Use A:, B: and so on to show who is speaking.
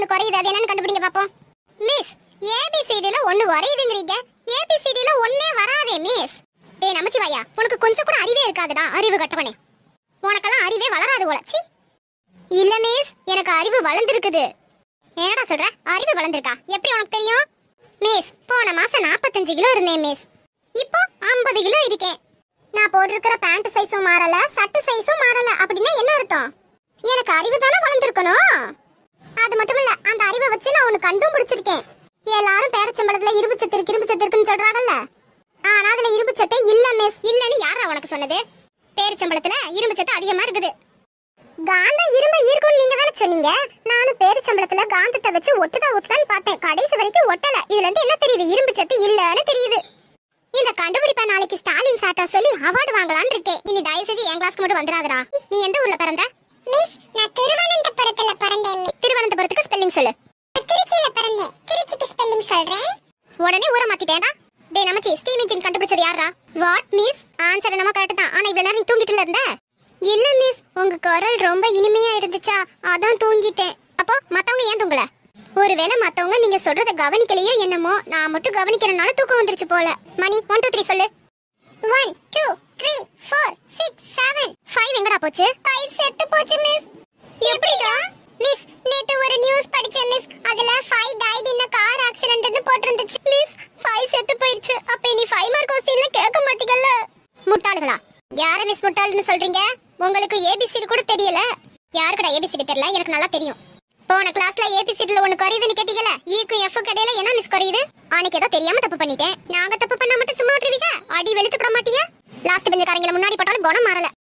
A: குறையுது அது என்னன்னு கண்டுபிடிங்க பாப்போம் மிஸ் ஏபிசிடில ஒண்ணு குறையுதுங்கிறீங்க ஏபிசிடில ஒண்ணே வராதே மிஸ் டேய் நமச்சிவாயா உனக்கு கொஞ்சம் கூட அறிவே இருக்காதுடா அறிவு கட்டவனே உனக்கெல்லாம் அறிவே வளராது போல சி இல்ல மிஸ் எனக்கு அறிவு வளர்ந்துருக்குது என்னடா சொல்ற அறிவு வளர்ந்துருக்கா எப்படி உனக்கு தெரியும் மிஸ் போன மாசம் 45 கிலோ இருந்தேன் மிஸ் இப்போ 50 கிலோ இருக்கேன் நான் போட்டிருக்கிற பேண்ட் சைஸும் மாறல சட்டை சைஸும் மாறல அப்படின்னா என்ன அர்த்தம் எனக்கு அறிவு தானே வளர்ந்துருக்கணும் அது மட்டும் இல்ல அந்த அறிவை வச்சு நான் ஒன்னு கண்டும் பிடிச்சிருக்கேன் எல்லாரும் பேரச்சம்பளத்துல இரும்பு சத்து இருக்கு இரும்பு சத்து இருக்குன்னு சொல்றாங்கல்ல ஆனா அதுல இரும்பு சத்தே இல்ல மிஸ் இல்லன்னு யாரா உனக்கு சொன்னது பேரிச்சம்பளத்துல இரும்பு சத்து அதிகமா இருக்குது காந்த இரும்பு ஈர்க்கும்னு நீங்க தானே சொன்னீங்க நானும் பேரிச்சம்பளத்துல காந்தத்தை வச்சு ஒட்டுதா ஒட்டுதான்னு பார்த்தேன் கடைசி வரைக்கும் ஒட்டல இதுல இருந்து என்ன தெரியுது இரும்பு சத்து இல்லன்னு தெரியுது இந்த கண்டுபிடிப்பை நாளைக்கு ஸ்டாலின் சாட்டா சொல்லி அவார்டு வாங்கலாம்னு இருக்கேன் இனி தயவு செஞ்சு என் கிளாஸ்க்கு மட்டும் வந்துடாதடா நீ எந்த ஊர்ல பிறந்த மிஸ் நான் திருவனந்தபுரத்துல பிறந்தேன் திருவனந்தபுரத்துக்கு ஸ்பெல்லிங் சொல்லு திருச்சியில பிறந்தேன் திருச்சிக்கு ஸ்பெல்லிங் சொல்றேன் உடனே ஊரை மாத்திட்டேடா டேய் நமச்சி ஸ்டீம் இன்ஜின் கண்டுபிடிச்சது யாரா வாட் மிஸ் ஆன்சர் என்னமோ கரெக்ட் தான் ஆனா இவ்வளவு நேரம் நீ தூங்கிட்டுல இருந்த இல்ல மிஸ் உங்க குரல் ரொம்ப இனிமையா இருந்துச்சா அதான் தூங்கிட்டேன் அப்போ மத்தவங்க ஏன் தூங்கல ஒருவேளை மத்தவங்க நீங்க சொல்றத கவனிக்கலையோ என்னமோ நான் மட்டும் கவனிக்கிறனால தூக்கம் வந்துருச்சு போல மணி ஒன் டூ த்ரீ சொல்லு one two three four six seven five எங்கடா போச்சு ஃபைவ் செத்து போச்சு மிஸ் எப்படிடா மிஸ் நேத்து ஒரு நியூஸ் படிச்சேன் மிஸ் அதுல ஃபைவ் டைட் இன் கார் ஆக்சிடென்ட்னு போட்டிருந்துச்சு மிஸ் ஃபைவ் செத்து போயிடுச்சு அப்ப இனி ஃபைவ் மார்க் கொஸ்டின்ல கேட்க மாட்டீங்கல்ல முட்டாளுகளா யார மிஸ் முட்டாள்னு சொல்றீங்க உங்களுக்கு ஏபிசிடி கூட தெரியல யாருக்குடா ஏபிசிடி தெரியல எனக்கு நல்லா தெரியும் போன கிளாஸ்ல ஏபிசிடில ஒண்ணு குறையுதுன்னு கேட்டீங்கல ஈக்கும் எஃப் கடையில என்ன மிஸ் குறையுது அன்னைக்கு ஏதோ தெரியாம தப்பு பண்ணிட்டேன் நாங்க தப்பு பண்ணா மட்டும் சும்மா விட்டுருவீங்க அடி வெளுத்து விட மாட்டீங்க லாஸ்ட் பெஞ்சக்காரங்களை முன்னாடி போட்டாலும் குணம் மாறல